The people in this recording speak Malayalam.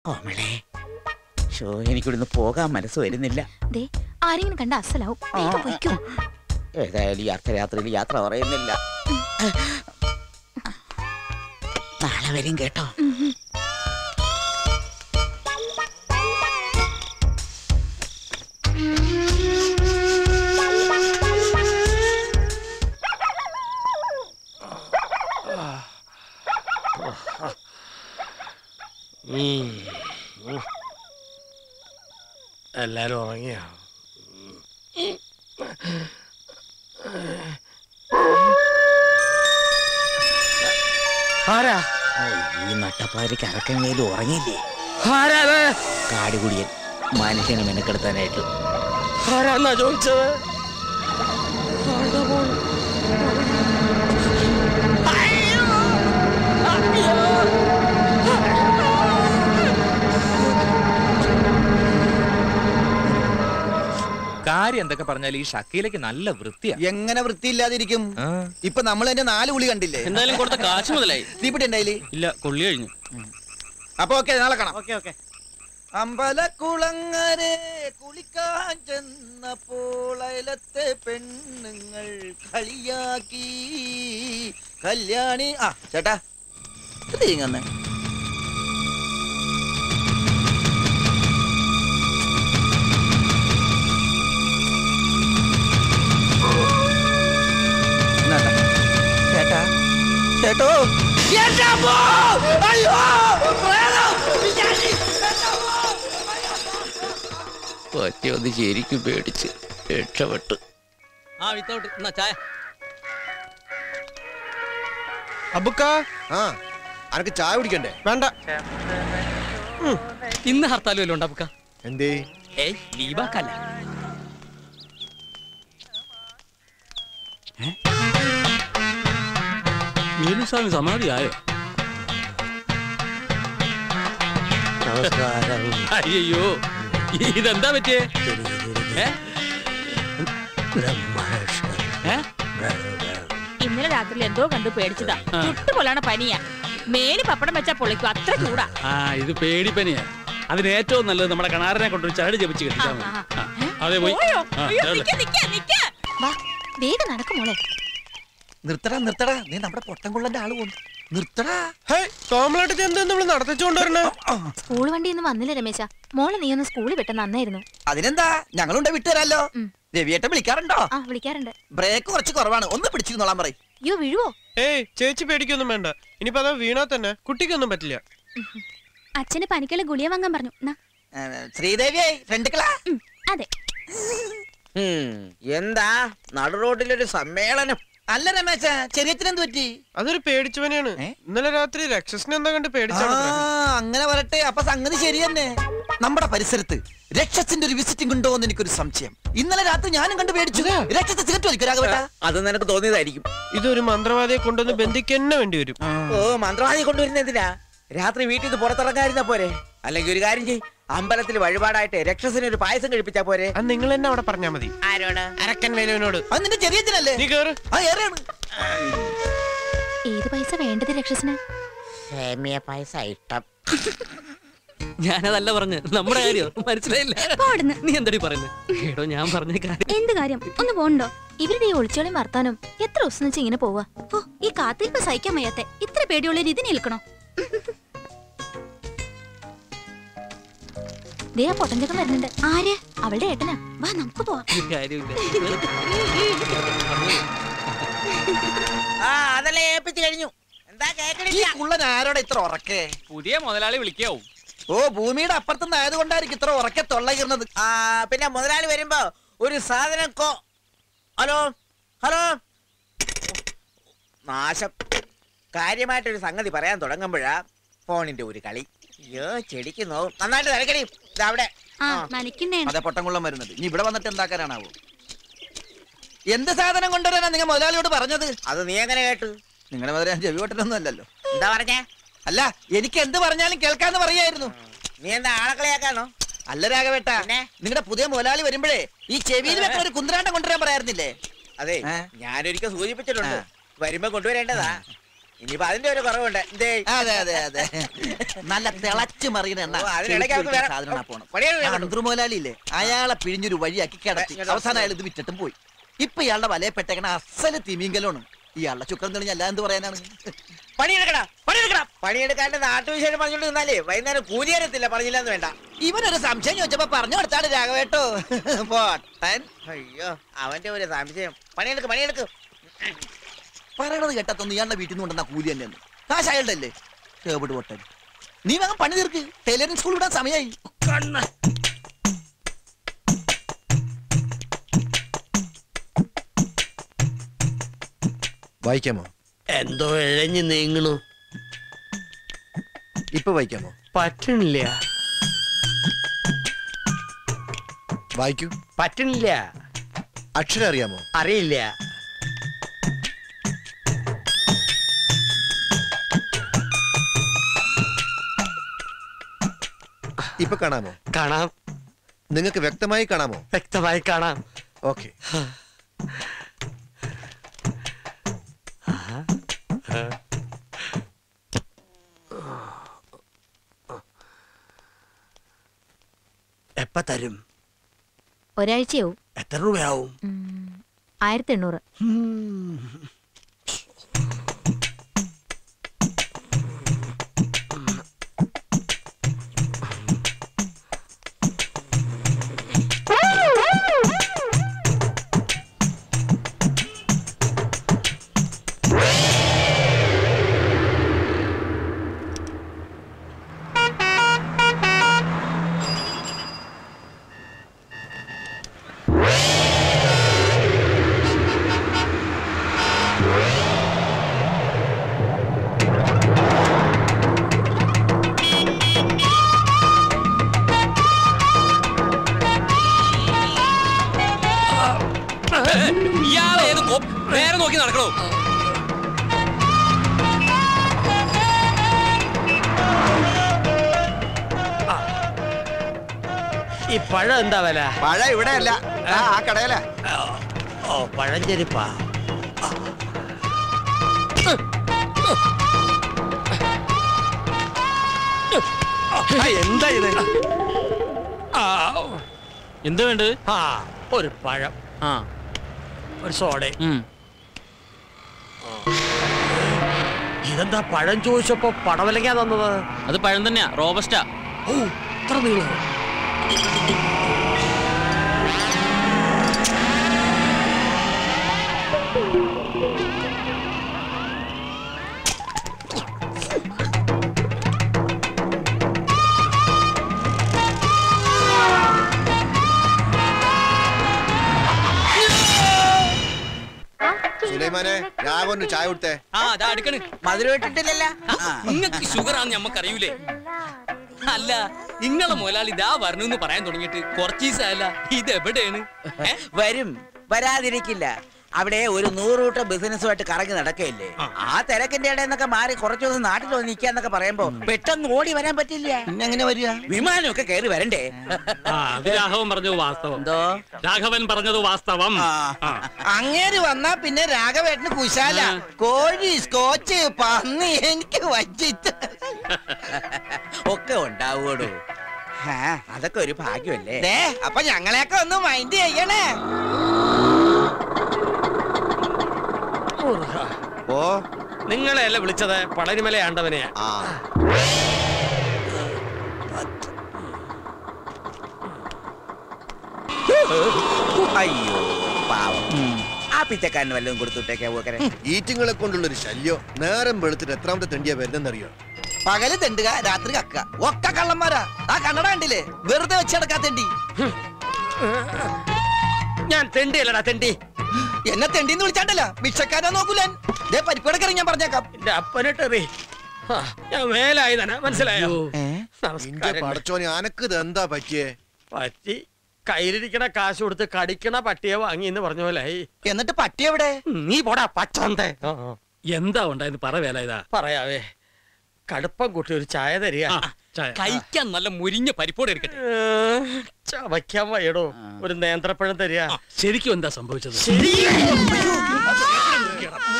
ഓമളെ ഷോ എനിക്കിവിടുന്ന് പോകാൻ മനസ്സ് വരുന്നില്ല ദേ ആരെങ്കിലും കണ്ട അസലാവും വേഗം പൊയ്ക്കോ ഏതായാലും ഈ അർദ്ധരാത്രിയിൽ യാത്ര പറയുന്നില്ല നാളെ വരും കേട്ടോ എല്ലാരും ഉറങ്ങിയ ആരാ ഈ നട്ടപ്പാരിക്ക് അറക്കങ്ങയിലും ഉറങ്ങിയില്ലേ ആരാ അത്? കാടുകുടിയൻ മനുഷ്യനെ മെനക്കെടുത്താനായിട്ട് ആരാന്നാ ചോദിച്ചത് ആരുടെ മോൻ? അയ്യോ! അയ്യോ! കാര്യം എന്തൊക്കെ പറഞ്ഞാൽ ഈ ഷക്കീലക്ക് നല്ല വൃത്തിയാ എങ്ങനെ വൃത്തിയില്ലാതിരിക്കും ഇപ്പൊ നമ്മൾ എന്റെ നാല് ഉളി കണ്ടില്ലേ എന്തായാലും കൊടുത്ത കാശ് മുതലായി തീപ്പിട്ടി ഉണ്ടായില്ലേ ഇല്ല കൊള്ളി കഴിഞ്ഞു അപ്പൊ ഓക്കെ നാളെ കാണാം ഓക്കെ ഓക്കെ അമ്പലക്കുളങ്ങരെ കുളിക്കാൻ ചെന്നപ്പോൾ അയലത്തെ പെണ്ണുങ്ങൾ കളിയാക്കി കല്യാണി ആ ചേട്ടാ ഇത് ഇങ്ങനെ ചേട്ടാ ചേട്ടോ ഒറ്റയൊന്ന് ശരിക്കും പേടിച്ച് രക്ഷപ്പെട്ടു ആ വിത്തൗട്ട് എന്നാ ചായ അബുക്ക ആ അനക്ക് ചായ കുടിക്കണ്ടേ വേണ്ട ഇന്ന് ഹർത്താൽ വല്ലതും ഉണ്ടാ എന്തേ ഏയ് ലീവാക്കല്ല വേലുസ്വാമി സമാധിയായോ നമസ്കാരം അയ്യോ ഇതെന്താ പറ്റിയേ ഏ? ഏ? ഇന്നലെ രാത്രി എന്തോ കണ്ടു പേടിച്ചതാ ചുട്ടുപോലാണ് പനിയാ മേല് പപ്പടം വെച്ചാ പൊളിക്കും അത്ര ചൂടാ ആ ഇത് പേടിപ്പനിയാ അതിന് ഏറ്റവും നല്ലത് നമ്മുടെ കണാറിനെ കൊണ്ടൊരു ചരട് ജപിച്ച് കെട്ടിച്ചാൽ മതി ആ, അതെ പോയി പോയോ? ആ, അയ്യോ, ചരട്. നിക്ക്, നിക്ക്, നിക്ക്. വാ വേഗം നടക്കും മോളെ നിർത്തടാ നിർത്തടാ നീ നമ്മുടെ പൊട്ടൻകൊള്ളന്റെ ആള് പോന്നു നിർത്തടാ ഹേയ് കോമളായിട്ട് എന്താ നമ്മൾ നടത്തിച്ചോണ്ട് വരണേ സ്കൂൾ വണ്ടി ഒന്നും വന്നില്ല രമേശ മോളെ നീ ഒന്ന് സ്കൂളിൽ വിട്ട നന്നായിരുന്നു അതിനെന്താ ഞങ്ങളുണ്ട് വിട്ടുതരാലോ ഉം. രവിയേട്ടൻ വിളിക്കാറുണ്ടോ ആ വിളിക്കാറുണ്ട് ബ്രേക്ക് കുറച്ച് കുറവാണ് ഒന്ന് പിടിച്ചിരുന്നോളാൻ പറയും അയ്യോ വീഴുവോ ഏയ് ചേച്ചി പേടിക്കൊന്നും വേണ്ട ഇനിയിപ്പോ അതാ വീണാ തന്നെ കുട്ടിക്കൊന്നും പറ്റില്ല അച്ഛന് പനിക്കുള്ള ഗുളിയ വാങ്ങാൻ പറഞ്ഞു നാ. ശ്രീദേവിയെ ഫ്രണ്ടുക്കളാ ഉം, അതെ എന്താ നടു റോഡിലൊരു സമ്മേളനം അല്ല രമേശ ചെറിയത്തിന് എന്ത് പറ്റി അതൊരു പേടിച്ചവനെയാണ് ഏ? ഇന്നലെ രാത്രി രക്ഷസിനെ എന്താ കണ്ട് ആ പേടിച്ചാണ് അങ്ങനെ വരട്ടെ അപ്പൊ സംഗതി ശരി തന്നെ നമ്മുടെ പരിസരത്ത് രക്ഷസിന്റെ ഒരു വിസിറ്റിംഗ് ഉണ്ടോ എന്ന് എനിക്കൊരു സംശയം ഇന്നലെ രാത്രി ഞാനും കണ്ട് പേടിച്ചു രക്ഷത്തെ സിഗരറ്റ് വലിക്കും രാഘവേട്ട അത് നിനക്ക് തോന്നിയതായിരിക്കും ഇതൊരു മന്ത്രവാദിയെ കൊണ്ടുവന്ന് ബന്ധിക്കന്നെ വേണ്ടി വരും ഓ മന്ത്രവാദി കൊണ്ടുവരുന്ന എന്തിനാ രാത്രി വീട്ടിൽ നിന്ന് പുറത്തിറങ്ങാതിരുന്ന പോരെ അല്ലെങ്കിൽ ഒരു കാര്യം ചെയ് അമ്പലത്തിൽ വഴിപാടായിട്ട് രക്ഷസിന് ഒരു പായസം കഴിപ്പിച്ചാ പോരെ അത് നിങ്ങൾ തന്നെ അവിടെ പറഞ്ഞാ മതി ആരോട് അരക്കൻ വേലുവിനോട് അത് നിന്റെ ചെറിയച്ചനല്ലേ നീ കേറ് ആ ഏറെയാണ് ഏത് പൈസ വേണ്ടത് രക്ഷസിന് സേമിയ പായസ ഇഷ്ടം ഞാനതല്ല പറഞ്ഞ് നമ്മുടെ കാര്യം മനസ്സിലായില്ല പോടുന്ന്. നീ എന്തടി പറയുന്നത് എടോ ഞാൻ പറഞ്ഞ കാര്യം എന്ത് കാര്യം ഒന്ന് പോണ്ടോ ഇവരുടെ ഈ ഒളിച്ചോളിയും വർത്താനം എത്ര ദിവസം വെച്ച് ഇങ്ങനെ പോവാ ഓ ഈ കാത്തിരിപ്പ് സഹിക്കാൻ വയ്യാത്തെ ഇത്ര പേടിയുള്ള രീതി നിൽക്കണോ ദേ ആ പൊട്ടഞ്ചക്കം വരുന്നുണ്ട് ആര് അവളുടെ ഏട്ടനാ വാ നമുക്ക് പോവാം ഒരു കാര്യമില്ല ആ അതല്ലേ ഏൽപ്പിച്ചു കഴിഞ്ഞു എന്താ ഈ കേക്കണില്ല കുള്ളൻ ആരോടെ ഇത്ര ഉറക്കേ പുതിയ മുതലാളി വിളിക്കാവും ഓ ഭൂമിയുടെ അപ്പുറത്തുനിന്ന് ആയതുകൊണ്ടായിരിക്കും ഇത്ര ഉറക്കെ തൊള്ളകീർന്നത് ആ പിന്നെ മുതലാളി വരുമ്പോ ഒരു സാധനം കോ ഹലോ ഹലോ നാശം കാര്യമായിട്ടൊരു സംഗതി പറയാൻ തുടങ്ങുമ്പോഴാ ഫോണിന്റെ ഒരു കളി അയ്യോ ചെടിക്ക് നോവും നന്നായിട്ട് തിരക്കടി ഇതാ അവിടെ ആ ആ. നനയ്ക്കണ്ടേ അതെ പൊട്ടംകുള്ളം വരുന്നത് ഇനി ഇവിടെ വന്നിട്ട് എന്താക്കാനാണാവോ എന്ത് സാധനം കൊണ്ടുവരാനാ നിങ്ങൾ മുതലാളിയോട് പറഞ്ഞത് അത് നീ എങ്ങനെ കേട്ടു നിങ്ങളുടെ മുതലാളി ഞാൻ ചെവിവട്ടനൊന്നും അല്ലല്ലോ എന്താ പറഞ്ഞേ അല്ല എനിക്ക് എന്ത് പറഞ്ഞാലും കേൾക്കാന്ന് പറയായിരുന്നു നീ എന്താ ആളക്കളിയാക്കാണോ അല്ല രാഘവേട്ട പിന്നെ? നിങ്ങളുടെ പുതിയ മുതലാളി വരുമ്പോഴേ ഈ ചെവിയിൽ വെക്കുന്ന ഒരു കുന്ത്രാണ്ടം കൊണ്ടുവരാൻ പറയായിരുന്നില്ലേ അതെ ഏ? ഞാനൊരിക്കൽ സൂചിപ്പിച്ചിട്ടുണ്ട് ആ. വരുമ്പോ കൊണ്ടുവരേണ്ടതാ ഇനിയിപ്പോ അതിന്റെ ഒരു കുറവുണ്ട് എന്തേ അതെ അതെ അതെ നല്ല തിളച്ചു മറിയുന്ന എണ്ണ ഓ, അതിനിടയ്ക്ക് അവർക്ക് വേറെ- സാധനം പോണം പണിയാണ് വേണ്ടത്. അന്തർമോലാലില്ലേ അയാളെ പിഴിഞ്ഞൊരു വഴിയാക്കി കിടത്തി ഇങ്ങോട്ട് അവസാനം അയാൾ ഇത് വിറ്റിട്ടും പോയി ഇപ്പൊ ഇയാളുടെ വലയപ്പെട്ടേക്കണ അസല് തിമിങ്കലാണ് ഇയാളുടെ ശുക്രം തെളിഞ്ഞ അല്ല എന്ത് പറയാനാണ് പണിയെടുക്കടാ പണിയെടുക്കടാ പണിയെടുക്കാണ്ട് നാട്ടുവിശേഷം പറഞ്ഞോണ്ട് നിന്നാലേ വൈകുന്നേരം കൂലി തരത്തില്ല പറഞ്ഞില്ലെന്ന് വേണ്ട ഇവനൊരു സംശയം ചോദിച്ചപ്പോ പറഞ്ഞു കൊടുത്താണ് രാഘവേട്ടോ പോട്ടൻ അയ്യോ അവന്റെ ഒരു സംശയം പണിയെടുക്ക് പണിയെടുക്ക് പറയണത് കേട്ടത്തൊന്നും ഇയാളുടെ വീട്ടിൽ നിന്ന് കൊണ്ടുവന്ന കൂലി തന്നെയാണ് കാശ് അയാളുടെ അല്ലേ ചേവിട് പൊട്ടൻ നീ വേഗം പണി തീർക്ക് ടൈലറിംഗ് സ്കൂൾ വിടാൻ സമയമായി വായിക്കാമോ എന്തോ ഇഴഞ്ഞു നീങ്ങണു ഇപ്പൊ വായിക്കാമോ പറ്റണില്ല വായിക്കൂ പറ്റണില്ല അക്ഷരം അറിയാമോ അറിയില്ല ഇപ്പൊ കാണാമോ കാണാം നിങ്ങൾക്ക് വ്യക്തമായി കാണാമോ വ്യക്തമായി കാണാം ഓക്കെ എപ്പ തരും ഒരാഴ്ചയാവും എത്ര രൂപയാവും ഉം, ആയിരത്തി എണ്ണൂറ് ഇയാളേത് നേരെ നോക്കി നടക്കണോ ഈ പഴം എന്താ വില പഴ ഇവിടെ അല്ല ആ കടയില ഓ പഴഞ്ചെരിപ്പാ ആ, എന്താ ഇത് ആ, എന്ത് വേണ്ട ആ ഒരു പഴം ആ ഒരു സോഡ ഉം. ഇതെന്താ പഴം ചോദിച്ചപ്പോ പടവലങ്ങാ തന്നത് അത് പഴം തന്നെയാ റോബസ്റ്റാ ഓ ഇത്ര നീളോ സുലൈമാനെ രാഘവന് ചായ കൊടുത്തേ ആ അതാ അടുക്കണ് മധുരം ഇട്ടിട്ടില്ലല്ല നിങ്ങക്ക് ഷുഗർ ആണെന്ന് നമ്മക്ക് അറിയൂലേ അല്ല നിങ്ങളെ മുതലാളി ഇതാ വരണു എന്ന് പറയാൻ തുടങ്ങിയിട്ട് കുറച്ച് ദിവസമല്ല ഇത് എവിടെയാണ് ഏ? വരും വരാതിരിക്കില്ല അവിടെ ഒരു നൂറൂട്ട ബിസിനസ്സുമായിട്ട് കറങ്ങി നടക്കയില്ലേ ആ തിരക്കിന്റെ ഇടയിൽ നിന്നൊക്കെ മാറി കുറച്ചു ദിവസം നാട്ടിൽ വന്ന് നിൽക്കാന്നൊക്കെ പറയുമ്പോ പെട്ടെന്ന് ഓടി വരാൻ പറ്റില്ല പിന്നെ എങ്ങനെ വരിക വിമാനമൊക്കെ കയറി വരണ്ടേ ആ, അത് രാഘവൻ പറഞ്ഞത് വാസ്തവം എന്തോ രാഘവൻ പറഞ്ഞത് വാസ്തവം ആ. അങ്ങേര് വന്നാ പിന്നെ രാഘവേട്ടന് കുശാല കോഴി സ്കോച്ച് പന്നി എനിക്ക് വച്ചിട്ട് ഒക്കെ ഉണ്ടാവൂടോ ആ, അതൊക്കെ ഒരു ഭാഗ്യമല്ലേ ദേ, അപ്പൊ ഞങ്ങളെയൊക്കെ ഒന്ന് മൈൻഡ് ചെയ്യണേ ഓ നിങ്ങളെയല്ല വിളിച്ചത് പളനിമല ആണ്ടവനെയാ ആ അയ്യോ പാവം ആ പിച്ചക്കാരന് വല്ലതും കൊടുത്തുട്ടേക്കാ പോക്കരെ ഈറ്റിങ്ങളെ കൊണ്ടുള്ളൊരു ശല്യം നേരം വെളുത്തിട്ട് എത്രാമത്തെ തെണ്ടിയാ വരുന്നെന്നറിയോ പകല് തെണ്ടുക രാത്രി കക്ക ഒക്കെ കള്ളന്മാരാ ആ കണ്ണട കണ്ടില്ലേ വെറുതെ വെച്ചടക്കാത്തേണ്ടി ഞാൻ തെണ്ടിയല്ലടാ തെണ്ടി എന്നെ തെണ്ടിന്ന് വിളിച്ചാണ്ടല്ല ഭിക്ഷക്കാരാ നോക്കൂലൻ ദേ പരിപ്പടക്കറി ഞാൻ പറഞ്ഞേക്കാം എന്റെ അപ്പനിട്ടെറി ഞാൻ മേലായി തന്നെ മനസ്സിലായോ ഇന്റെ നമസ്കാരം പടച്ചോനെ അനക്ക് ഇത് എന്താ പറ്റിയേ പറ്റി കയ്യിലിരിക്കണ കാശ് കൊടുത്ത് കടിക്കണ പട്ടിയെ വാങ്ങി എന്ന് പറഞ്ഞ പോലെ ആയി. എന്നിട്ട് പട്ടി എവിടെ നീ പോടാ പച്ചന്തേ എന്താ ഉണ്ടായെന്ന് പറ വേല ഇതാ പറയാവേ കടുപ്പം കൂട്ടി ഒരു ചായ തരിക കഴിക്കാൻ നല്ല മുരിഞ്ഞ പരിപ്പോടെ എടുക്കട്ടെ ഏ, ചവയ്ക്കാൻ വയ്യടോ ഒരു നേന്ത്രപ്പഴം തരിക ശരിക്കും എന്താ സംഭവിച്ചത് ശരി